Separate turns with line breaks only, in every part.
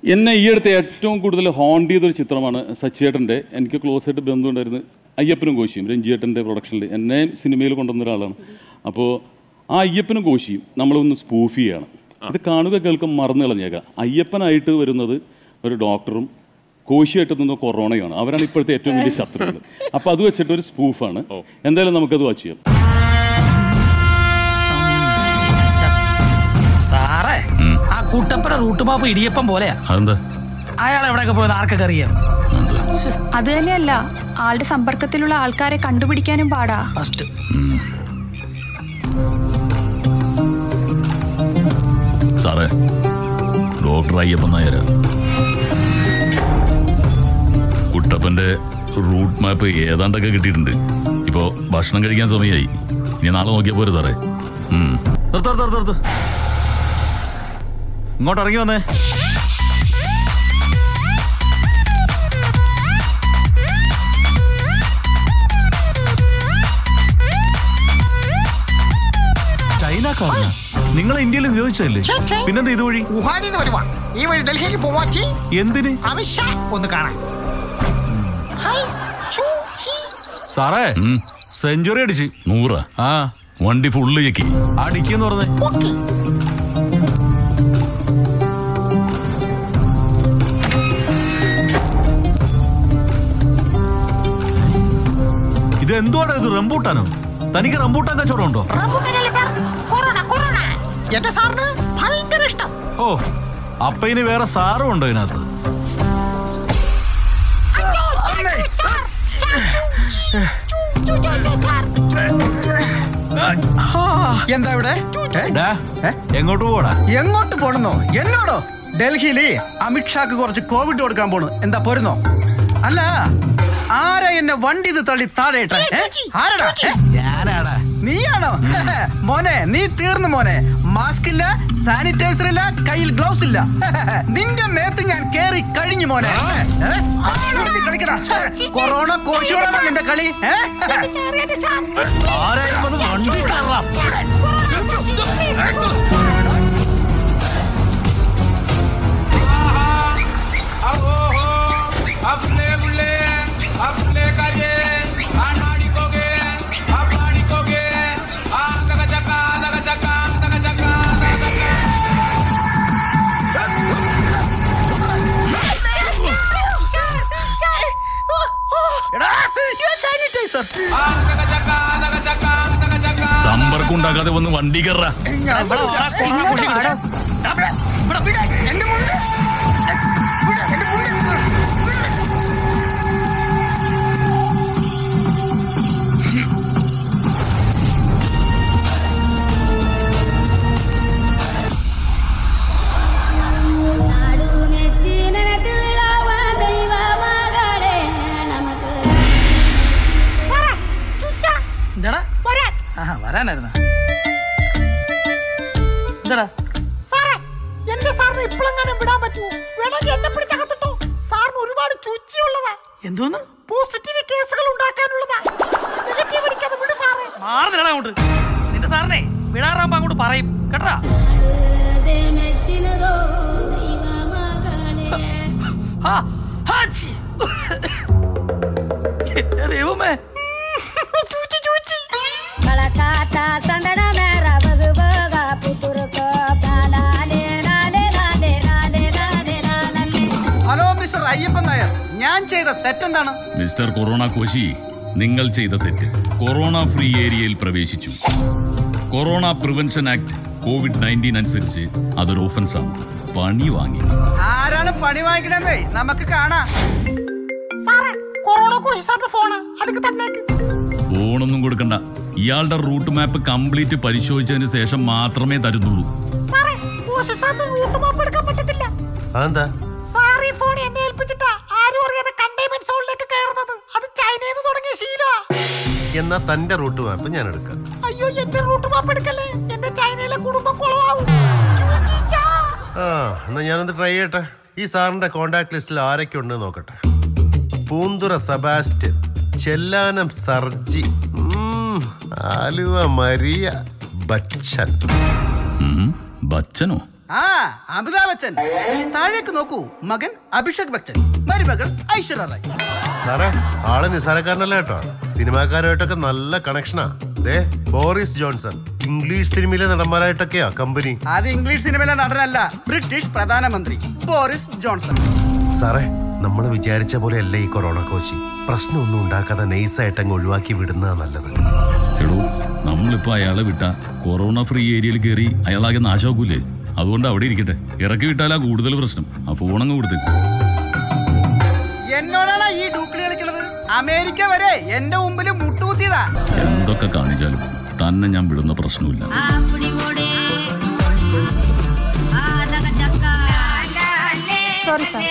എന്നെ ഈ അടുത്ത് ഏറ്റവും കൂടുതൽ ഹോണ്ട് ചെയ്തൊരു ചിത്രമാണ് സച്ചിയേട്ടൻ്റെ എനിക്ക് ക്ലോസ് ആയിട്ട് ബന്ധമുണ്ടായിരുന്നു അയ്യപ്പനും കോശിയും രഞ്ജിയേട്ടൻ്റെ പ്രൊഡക്ഷനിൽ എന്നെ സിനിമയിൽ കൊണ്ടുവന്ന ഒരാളാണ് അപ്പോൾ ആ അയ്യപ്പനും കോശിയും നമ്മളൊന്ന് സ്പൂഫ് ചെയ്യാണ് ഇത് കാണുക കേൾക്കും മറന്നു കളഞ്ഞേക്കാം അയ്യപ്പനായിട്ട് വരുന്നത് ഒരു ഡോക്ടറും കോശിയായിട്ട് നിന്ന് കൊറോണയാണ് അവരാണ് ഇപ്പോഴത്തെ ഏറ്റവും വലിയ ശത്രുക്കൾ അപ്പോൾ അത് വെച്ചിട്ട് ഒരു സ്പൂഫാണ് എന്തായാലും നമുക്കത് വാച്ച് ചെയ്യാം
സാറേ ആ കുട്ടപ്പന റൂട്ട് മാപ്പ് ഇടിയപ്പം പോലെയാ
അതെന്താ
അയാൾ എവിടെയൊക്കെ പോയത് ആർക്കൊക്കെ അറിയാം
അത് തന്നെയല്ല ആളുടെ സമ്പർക്കത്തിലുള്ള ആൾക്കാരെ കണ്ടുപിടിക്കാനും പാടാ
ഫസ്റ്റ്
സാറേ ഡോക്ടർ അയ്യപ്പൻ നായർ കുട്ടപ്പന്റെ റൂട്ട് മാപ്പ് ഏതാണ്ടൊക്കെ കിട്ടിയിട്ടുണ്ട് ഇപ്പോ ഭക്ഷണം കഴിക്കാൻ സമയമായി ഇനി നാളെ നോക്കിയാ പോരെ സാറേ ഉം. നിർത്ത് നിർത്ത് നിർത്ത് നിർത്ത്. ഇങ്ങോട്ട് ഇറങ്ങി വന്നേ ചൈനക്കാരനാ നിങ്ങൾ ഇന്ത്യയിൽ ഉപയോഗിച്ചതല്ലേ പിന്നെന്താ ഇതുവഴി
വുഹാനിൽ നിന്ന് വരുവാ ഈ വഴി ഡൽഹിക്ക് പോവാച്ചി
എന്തിന്
അമിത്ഷാ ഒന്ന് കാണാൻ ഹായ്, ഷൂ, ഹീ.
സാറേ സെഞ്ചുറി അടിച്ച്
നൂറാ
ആ
വണ്ടി ഫുള്ള് ചെക്കി
അടിക്കെന്ന് പറഞ്ഞേ
ഓക്കേ.
ഇത് എന്തുവാണ് ഇത് റംബൂട്ടാനോ തനിക്ക് റംബൂട്ടാൻ കച്ചവടം ഉണ്ടോ
റംബൂട്ടാനല്ലേ സാർ കൊറോണ കൊറോണ എന്റെ സാറിന് ഭയങ്കര ഇഷ്ടം
ഓ അപ്പൊ ഇനി വേറെ സാറും ഉണ്ടോ ഇതിനകത്ത്
അയ്യോ, ചാച്ചു, സാർ, ചാച്ചു, ചൂ, ചൂ, ചൂ, ചൂ, സാർ.
എന്താ ഇവിടെ ഏ?
ഡാ,
ഏ?
എങ്ങോട്ട് പോടാ
എങ്ങോട്ട് പോണെന്നോ എന്നോടോ ഡൽഹിയില് അമിത്ഷാക്ക് കുറച്ച് കോവിഡ് കൊടുക്കാൻ പോണു എന്താ പോരുന്നോ അല്ല ആരാ എന്നെ വണ്ടി ഇത് തള്ളി താഴെ ഇട്ടേ? ഏ? ആരെടാ? ഏ?
ഞാനാടാ
നീയാണോ മോനെ നീ തീർന്നു മോനെ മാസ്ക് ഇല്ല സാനിറ്റൈസർ ഇല്ല കയ്യിൽ ഗ്ലൗസ് ഇല്ല നിന്റെ മേത്ത് ഞാൻ കേറി കഴിഞ്ഞു മോനെ ഏ? നിർത്തി കളിക്കടാ. കൊറോണ കോശിയോടാണ് നിന്റെ കളി ഏ?
ആരായാലും വന്ന് വണ്ടി കയറാം
अपने बुले अपने काजे आनाड़ी कोगे अपाड़ी कोगे आ लगा चका लगा चका लगा चका लगा चका
എടാ, ഈ സാനിറ്റൈസർ
आ लगा चका लगा चका लगा चका
സമ്പർക്കം ഉണ്ടാക്കാതെ വന്ന് വണ്ടി കയറാ
ഞാൻ
ഇവിടെ വാ, കൊറോണ കോശി
ഇവിടെ ഇവിടെ വിട്. എന്റെ മുണ്ട് വിട്, എന്റെ മുണ്ട്. വിട്.
എന്താടാ ആഹാ വരാനായിരുന്ന എന്താടാ
സാറേ എന്റെ സാറിന് ഇപ്പോഴെങ്ങാനും വിടാൻ പറ്റുമോ വേണമെങ്കിൽ എന്നെ പിടിച്ചകത്തിട്ടോ സാറിന് ഒരുപാട് ചുച്ചിയുള്ളതാ
എന്തോന്ന്
പോസിറ്റീവ് കേസുകൾ ഉണ്ടാക്കാനുള്ളതാ നെഗറ്റീവ് അടിക്കാതെ വിട് സാറേ
മാറി നിടാ അങ്ങോട്ട് നിന്റെ സാറിനെ വിടാറാകുമ്പോ അങ്ങോട്ട് പറയും കേട്ടാ ആ, ഹാച്ചി. എന്റെ ദൈവമേ
ചൂച്ചി ചൂച്ചി
ഹലോ മിസ്റ്റർ അയ്യപ്പൻ നായർ ഞാൻ ചെയ്ത തെറ്റെന്താണ്
മിസ്റ്റർ കൊറോണ കോശി നിങ്ങൾ ചെയ്ത തെറ്റ് കൊറോണ ഫ്രീ ഏരിയയിൽ പ്രവേശിച്ചു corona prevention act covid nineteen അനുസരിച്ച് അതൊരു ഓഫൻസ് ആണ് പണി വാങ്ങി
ആരാണ് പണി വാങ്ങിക്കണേ നമുക്ക് കാണാം
സാറേ കൊറോണ കോശി സാറിന്റെ ഫോണ് അതൊക്കെ തന്നേക്ക്
ഫോണൊന്നും കൊടുക്കണ്ട ഇയാളുടെ റൂട്ട് മാപ്പ് കംപ്ലീറ്റ് പരിശോധിച്ചതിന് ശേഷം മാത്രമേ തരുന്നുള്ളൂ
സാറേ കോശി സാറിന് റൂട്ട് മാപ്പ് എടുക്കാൻ പറ്റത്തില്ല
അതെന്താ
സാർ ഈ ഫോൺ എന്നെ ഏൽപ്പിച്ചിട്ടാ ആരും അറിയാതെ കണ്ടെയ്ൻമെന്റ് സോണിലേക്ക് കയറുന്നത് അത് ചൈനയിൽ നിന്ന് തുടങ്ങിയ ശീലമാ
എന്നാ തന്റെ റൂട്ട് മാപ്പ് ഞാൻ എടുക്കാം
അയ്യോ എന്റെ റൂട്ട് മാപ്പ് എടുക്കല്ലേ എന്റെ ചൈനയിലെ കുടുംബം കുളമാവും ചൂച്ചി ചാ.
ആ എന്നാ ഞാനൊന്ന് ട്രൈ ചെയ്യട്ടെ ഈ സാറിന്റെ കോണ്ടാക്ട് ലിസ്റ്റിൽ ആരൊക്കെ ഉണ്ട് നോക്കട്ടെ പൂന്തുറ സെബാസ്റ്റ്യൻ ചെല്ലാനം സർജി ഉം, ആലുവ മരിയ ബച്ചൻ
ഉം, ബച്ചനോ
ആ അമിതാഭ് ബച്ചൻ താഴേക്ക് നോക്കൂ മകൻ അഭിഷേക് ബച്ചൻ മരുമകൾ ഐശ്വര്യ റായ്
സാറേ ആള് നിസ്സാരക്കാരനല്ല കേട്ടോ സിനിമാക്കാരുമായിട്ടൊക്കെ നല്ല കണക്ഷനാ ദേ ബോറിസ് ജോൺസൺ ഇംഗ്ലീഷ് സിനിമയിലെ നടന്മാരായിട്ടൊക്കെയാ കമ്പനി
അത് ഇംഗ്ലീഷ് സിനിമയിലെ നടനല്ല ബ്രിട്ടീഷ് പ്രധാനമന്ത്രി ബോറിസ് ജോൺസൺ
സാറേ നമ്മൾ വിചാരിച്ച പോലെ അല്ല ഈ കൊറോണ കോച്ചി പ്രശ്നമൊന്നും ഉണ്ടാക്കാതെ നൈസായിട്ട് അങ്ങ് ഒഴിവാക്കി വിടുന്നതാ നല്ലത്
എടോ നമ്മളിപ്പോ അയാളെ വിട്ട കൊറോണ ഫ്രീ ഏരിയയിൽ കയറി അയാളാകെ നാശമാക്കൂലേ അതുകൊണ്ട് അവിടെ ഇരിക്കട്ടെ ഇറക്കി വിട്ടാലാ കൂടുതൽ പ്രശ്നം ആ ഫോണങ്ങ് കൊടുത്തേക്ക്
എന്നോടാണ് ഈ ഡൂക്കിളി കളിക്കണത് അമേരിക്ക വരെ എന്റെ മുമ്പിൽ മുട്ടുകുത്തിയതാ
എന്തൊക്കെ കാണിച്ചാലും തന്നെ ഞാൻ വിടുന്ന പ്രശ്നമില്ല
sorry sir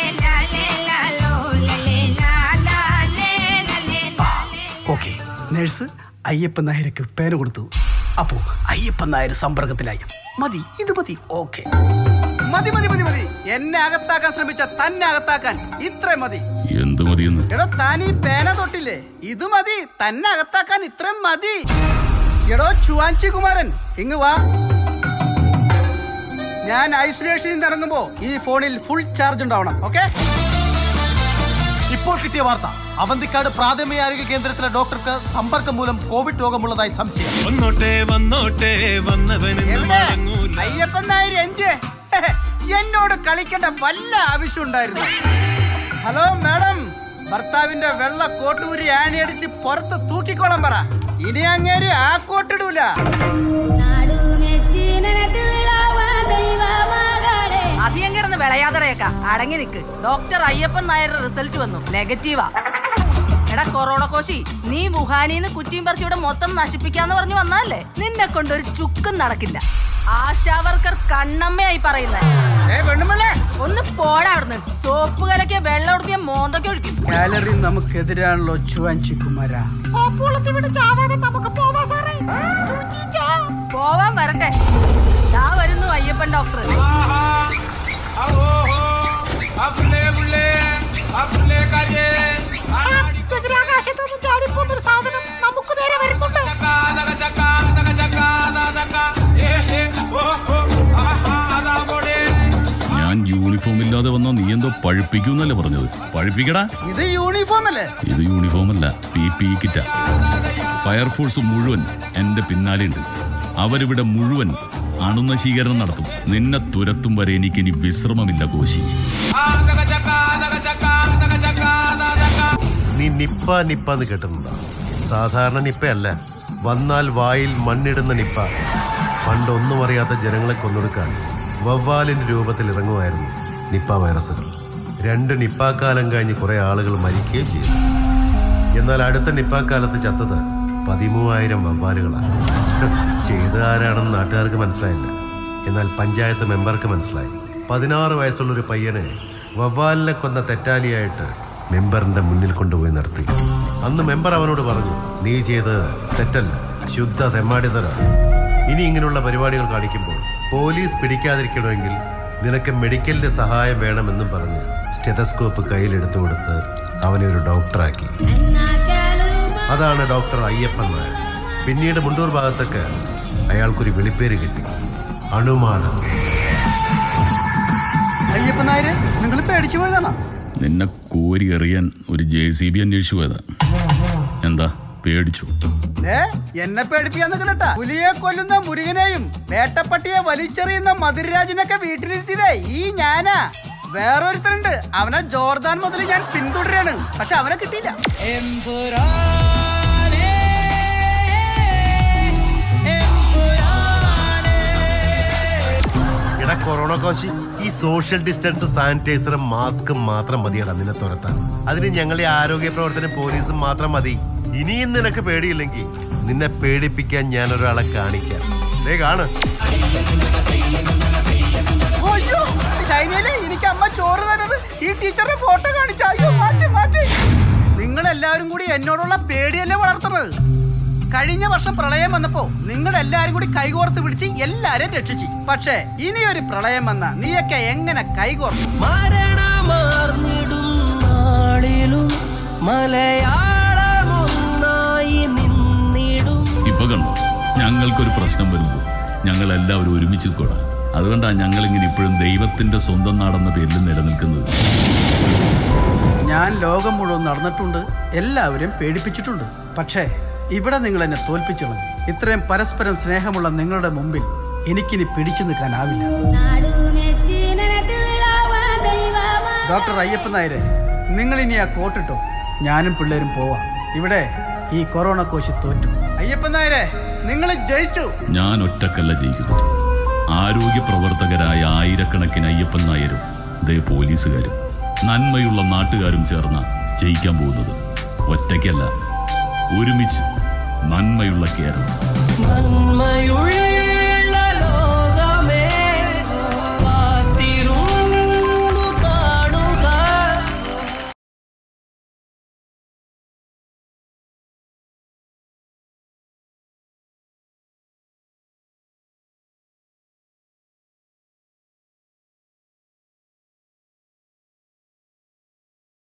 okay nurse Ayyappan നായർക്ക് പേര് കൊടുത്തു അപ്പോ അയ്യപ്പൻ നായർ സമ്പർക്കത്തിലായി മതി ഇത് മതി ഓക്കെ മതി മതി മതി മതി എന്നെ അകത്താക്കാൻ ശ്രമിച്ച തന്നെ അകത്താക്കാൻ ഇത്ര മതി
എന്ത് മതിയെന്ന്
എടോ താൻ ഈ പേന തൊട്ടില്ലേ ഇത് മതി തന്നെ അകത്താക്കാൻ ഇത്രയും മതി എടോ ചുവാഞ്ചി കുമാരൻ ഇങ്ങ് വാ ഞാൻ ഐസൊലേഷനിൽ നിന്ന് ഇറങ്ങുമ്പോ ഈ ഫോണിൽ ഫുൾ ചാർജ് ഉണ്ടാവണം ഓക്കെ
ഇപ്പോൾ കിട്ടിയ വാർത്ത അവന്തിക്കാട് പ്രാഥമിക ആരോഗ്യ കേന്ദ്രത്തിലെ ഡോക്ടർക്ക് സമ്പർക്കം മൂലം കോവിഡ് രോഗമുള്ളതായി സംശയം
വന്നോട്ടെ വന്നോട്ടെ വന്നവനെന്ന് മടങ്ങൂല
അയ്യപ്പൻ നായർ എന്ത് എന്നോട് കളിക്കേണ്ട വല്ല ആവശ്യം ഉണ്ടായിരുന്നു ഹലോ മാഡം ഭർത്താവിന്റെ വെള്ള കോട്ടൂരി ആണിയടിച്ച് പുറത്ത് തൂക്കിക്കോളാൻ പറ ഇനി അങ്ങേര് ആ കോട്ടിടൂല
അധികം കിടന്ന് വിളയാതടയേക്ക അടങ്ങി നിക്ക് ഡോക്ടർ അയ്യപ്പൻ നായരുടെ റിസൾട്ട് വന്നു നെഗറ്റീവാ എടാ കൊറോണ കോശി നീ വുഹാനിന്ന് കുറ്റിയും പറിച്ച് ഇവിടെ മൊത്തം നശിപ്പിക്കാന്ന് പറഞ്ഞു വന്നാലേ നിന്നെ കൊണ്ട് ഒരു ചുക്കും നടക്കില്ല ആശാവർക്കർ കണ്ണമ്മയായി പറയുന്നത് ഒന്ന് പോടാ അവിടുന്ന് സോപ്പ് കലക്കിയ വെള്ളം ഒടുക്കിയ മോന്തൊക്കെ ഒഴിക്കും
ഗാലറി നമുക്കെതിരാണല്ലോ ചുവാഞ്ചി കുമാര
സോപ്പുളത്തി വിട്ട് ചാവാതെ നമുക്ക് പോവാ സാറേ ചൂച്ചിച്ചാ.
പോവാൻ വരട്ടെ ദാ വരുന്നു അയ്യപ്പൻ ഡോക്ടർ
അപ്പുള്ളേ പുള്ളേ അപ്പുള്ളേ കാര്യേ
സാർ, ബഹിരാകാശത്ത് നിന്ന് ചാടിപ്പോന്നൊരു സാധനം നമുക്ക് നേരെ വരുന്നുണ്ട്
ദക ചക്ക ദക ചക്ക ദക ഏ ഏ ഓ ഓ ആഹാ അതാ പോടേ
ഞാൻ യൂണിഫോം ഇല്ലാതെ വന്നാ നീ എന്തോ പഴുപ്പിക്കൂന്നല്ലേ പറഞ്ഞത് പഴുപ്പിക്കടാ
ഇത് യൂണിഫോം അല്ലേ
ഇത് യൂണിഫോം അല്ല പി പി കിറ്റ ഫയർഫോഴ്സ് മുഴുവൻ എന്റെ പിന്നാലെയുണ്ട് അവരിവിടെ മുഴുവൻ അണുനശീകരണം നടത്തും നിന്നെ തുരത്തും വരെ എനിക്ക് ഇനി വിശ്രമമില്ല കോശി
ആ ദക ചക്ക ദക ചക്ക ദക ചക്ക ദക
നീ നിപ്പ നിപ്പ എന്ന് കേട്ടിട്ടുണ്ടോ സാധാരണ നിപ്പയല്ല വന്നാൽ വായിൽ മണ്ണിടുന്ന നിപ്പ പണ്ടൊന്നും അറിയാത്ത ജനങ്ങളെ കൊന്നൊടുക്കാൻ വവ്വാലിന്റെ രൂപത്തിൽ ഇറങ്ങുമായിരുന്നു നിപ്പ വൈറസുകൾ രണ്ട് നിപ്പാക്കാലം കഴിഞ്ഞ് കുറെ ആളുകൾ മരിക്കുകയും ചെയ്തു എന്നാൽ അടുത്ത നിപ്പാക്കാലത്ത് ചത്തത് പതിമൂവായിരം വവ്വാലുകളാണ് ചെയ്ത ആരാണെന്ന് നാട്ടുകാർക്ക് മനസ്സിലായില്ല എന്നാൽ പഞ്ചായത്ത് മെമ്പർക്ക് മനസ്സിലായി പതിനാറ് വയസ്സുള്ള ഒരു പയ്യനെ വവ്വാലിനെ കൊന്ന തെറ്റാലിയായിട്ട് മെമ്പറിന്റെ മുന്നിൽ കൊണ്ടുപോയി നിർത്തി അന്ന് മെമ്പർ അവനോട് പറഞ്ഞു നീ ചെയ്തത് തെറ്റല്ല ശുദ്ധ തെമ്മാടിതരാണ് ഇനി ഇങ്ങനെയുള്ള പരിപാടികൾ കാണിക്കുമ്പോൾ പോലീസ് പിടിക്കാതിരിക്കണമെങ്കിൽ നിനക്ക് മെഡിക്കലിന്റെ സഹായം വേണമെന്നും പറഞ്ഞ് സ്റ്റെതസ്കോപ്പ് കയ്യിലെടുത്തു കൊടുത്ത് അവനെ ഒരു ഡോക്ടറാക്കി അതാണ് ഡോക്ടർ അയ്യപ്പൻ നായർ പിന്നീട് മുണ്ടൂർ ഭാഗത്തൊക്കെ അയാൾക്കൊരു വിളിപ്പേര് കിട്ടി അണുമാണ്
അയ്യപ്പൻ നായര് നിങ്ങൾ പേടിച്ചു പോയതാണോ
നിന്നെ കോരി എറിയാൻ ഒരു ജെ സി ബി അന്വേഷിച്ചു പോയതാ എന്താ പേടിച്ചു
ഏ എന്നെ പേടിപ്പിക്കാന്ന് കേട്ടാ പുലിയെ കൊല്ലുന്ന മുരുകനെയും വേട്ടപ്പട്ടിയെ വലിച്ചെറിയുന്ന മധുരരാജിനൊക്കെ വീട്ടിലിരുത്തിയതേ ഈ ഞാനാ വേറൊരുത്തനുണ്ട് അവനെ ജോർദാൻ മുതൽ ഞാൻ പിന്തുടരാണ് പക്ഷെ അവനെ കിട്ടിയില്ല
എടാ കൊറോണ കോശി ഈ സോഷ്യൽ ഡിസ്റ്റൻസ് സാനിറ്റൈസറും മാസ്കും മാത്രം മതിയടാ നിന്നെ തുരത്താൻ അതിന് ഞങ്ങളെ ആരോഗ്യ പ്രവർത്തനം പോലീസും മാത്രം മതി ഇനിയും നിനക്ക് പേടിയില്ലെങ്കിൽ നിന്നെ പേടിപ്പിക്കാൻ ഞാൻ ഒരാളെ കാണിക്കാം ദേ കാണ്
അയ്യോ ചൈനയിലെ എനിക്ക് അമ്മ ചോറ് തന്നത് ഈ ടീച്ചറുടെ ഫോട്ടോ കാണിച്ചു അയ്യോ മാറ്റി മാറ്റി നിങ്ങൾ എല്ലാവരും കൂടി എന്നോടുള്ള പേടിയല്ലേ വളർത്തുന്നത് കഴിഞ്ഞ വർഷം പ്രളയം വന്നപ്പോ നിങ്ങൾ എല്ലാരും കൂടി കൈകോർത്ത് പിടിച്ച് എല്ലാരും രക്ഷിച്ചു പക്ഷേ ഇനിയൊരു പ്രളയം വന്ന നീയൊക്കെ എങ്ങനെ കൈകോർക്കും
മരണമാർന്നിടും നാളിലും മലയാളമൊന്നായി നിന്നിടും
ഇപ്പൊ കണ്ടോ ഞങ്ങൾക്കൊരു പ്രശ്നം വരുമ്പോൾ ഞങ്ങൾ എല്ലാവരും ഒരുമിച്ച് കൂടാ അതുകൊണ്ടാണ് ഞങ്ങളിങ്ങനെ ഇപ്പോഴും ദൈവത്തിന്റെ സ്വന്തം നാടെന്ന പേരിൽ നിലനിൽക്കുന്നത്
ഞാൻ ലോകം മുഴുവൻ നടന്നിട്ടുണ്ട് എല്ലാവരും പേടിപ്പിച്ചിട്ടുണ്ട് പക്ഷേ ഇവിടെ നിങ്ങൾ എന്നെ തോൽപ്പിച്ചോളും ഇത്രയും പരസ്പരം സ്നേഹമുള്ള നിങ്ങളുടെ മുമ്പിൽ എനിക്കിനി പിടിച്ചു നിൽക്കാനാവില്ല ഡോക്ടർ അയ്യപ്പൻ നായരെ നിങ്ങൾ ഇനി ആ കോട്ടിട്ടോ ഞാനും പിള്ളേരും പോവാം ഇവിടെ ഈ കൊറോണ കോശി തോറ്റു അയ്യപ്പൻ നായരെ നിങ്ങൾ ജയിച്ചു
ഞാൻ ഒറ്റക്കല്ല ജയിക്കുന്നത് ആരോഗ്യ പ്രവർത്തകരായ ആയിരക്കണക്കിന് അയ്യപ്പൻ നായരും ദേ പോലീസുകാരും നന്മയുള്ള നാട്ടുകാരും ചേർന്ന ജയിക്കാൻ പോകുന്നത് ഒറ്റയ്ക്കല്ല ഒരുമിച്ച് നന്മയുള്ള കേരളം
നന്മയുള്ള